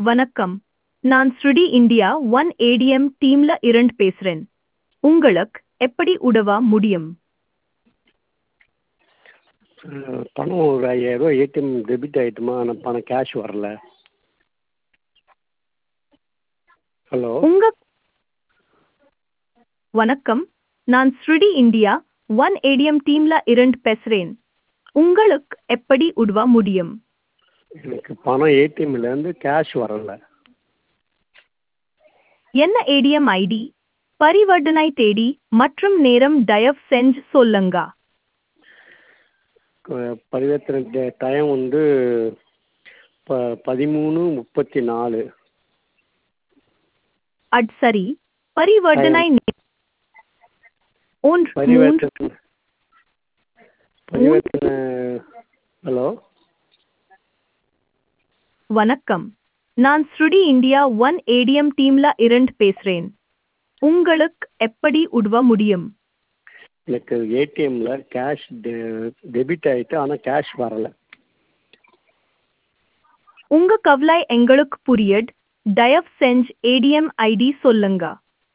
வணக்கம் நான் ஸ்ருடி இந்தியா ஒன் ஏடிஎம் டீம்ல இருந்து பேசுறேன் உங்களுக்கு எப்படி உதவ முடியும் அஹ் பணம் ஒரு ஐயாயிரரூவா ஏடிஎம் டெபிட் ஆகிட்டுமா ஆனால் பணம் கேஷ் வரல ஹலோ உங்க வணக்கம் நான் ஸ்ருடி இந்தியா ஒன் ஏடிஎம் டீம்ல இருந்து பேசுறேன் உங்களுக்கு எப்படி உதவ முடியும் எனக்கு பணம் ஏடிஎம்லேருந்து கேஷ் வரல என்ன ஏடிஎம் ஐடி பரிவர்த்தனை தேதி மற்றும் நேரம் தயவு செஞ்சு சொல்லுங்க க- பரிவர்த்தனை டைம் வந்து ப பதிமூணு முப்பத்தி நாலு அது சரி பரிவர்த்தனை நே- ஒன்று மூன்று பரிவர்த்தனை பரிவர்த்தனை ஹலோ வணக்கம் நான் ஸ்ருடி இந்தியா ஒன் ஏடிஎம் டீம்ல இருந்து பேசுறேன் உங்களுக்கு எப்படி உதவ முடியும் எனக்கு ஏடிஎம்ல கேஷ் டெபிட் ஆகிட்டு ஆனால் கேஷ் வரல உங்க கவலை எங்களுக்கு புரியட் தயவு செஞ்சு ஏடிஎம் ஐடி சொல்லுங்க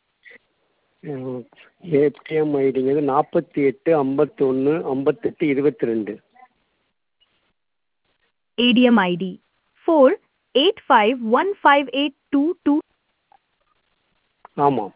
ஏடிஎம் ஐடிங்கிறது நாற்பத்தி எட்டு ஐம்பத்தி ஒன்று ஐம்பத்தெட்டு இருபத்தி ரெண்டு ATM ID four eight five one five eight two two ஆமாம்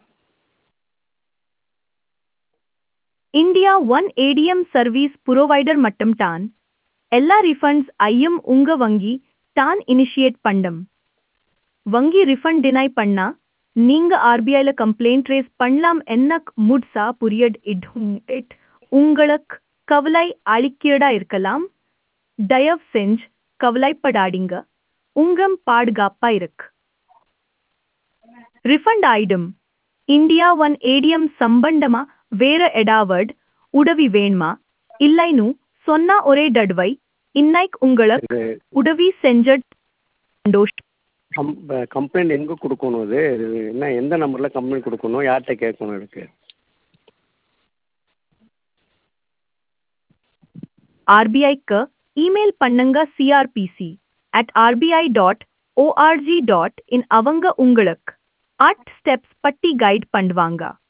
India one ATM service provider மட்டும் தான் எல்லா ரிஃபண்ட்ஸ் ஐயும் உங்க வங்கி தான் இனிஷியேட் பண்ணம் வங்கி ரிஃபண்ட் டினை பண்ணா நீங்க ஆர்பிஐல கம்ப்ளைண்ட் ரேஸ் பண்ணலாம் என்ன முட்சா புரியட் இட் உங்களுக்கு கவலை அளிக்கிறதா இருக்கலாம் தயவு செஞ்சு கவலைப்படாதீங்க உங்கம் பாதுகாப்பா இருக்கு ரிஃபண்ட் ஆயிடும் இந்தியா ஒன் ஏடிஎம் சம்பந்தமா வேற எடாவட் உதவி வேணுமா இல்லைன்னு சொன்னா ஒரே தடவை இன்னைக்கு உங்களுக்கு இது உதவி செஞ்ச சந்தோஷம் கம் கம்ப்ளைண்ட் எங்கே கொடுக்கணும் இது இது என்ன எந்த நம்பரில் கம்ப்ளைண்ட் கொடுக்கணும் யார்கிட்ட கேட்கணும் இருக்கு ஆர்பிஐக்கு இமெயில் பண்ணுங்க CRPC at RBI dot ORG dot in அவங்க உங்களுக்கு ஆட் ஸ்டெப்ஸ் பட்டி கைட் பண்ணுவாங்க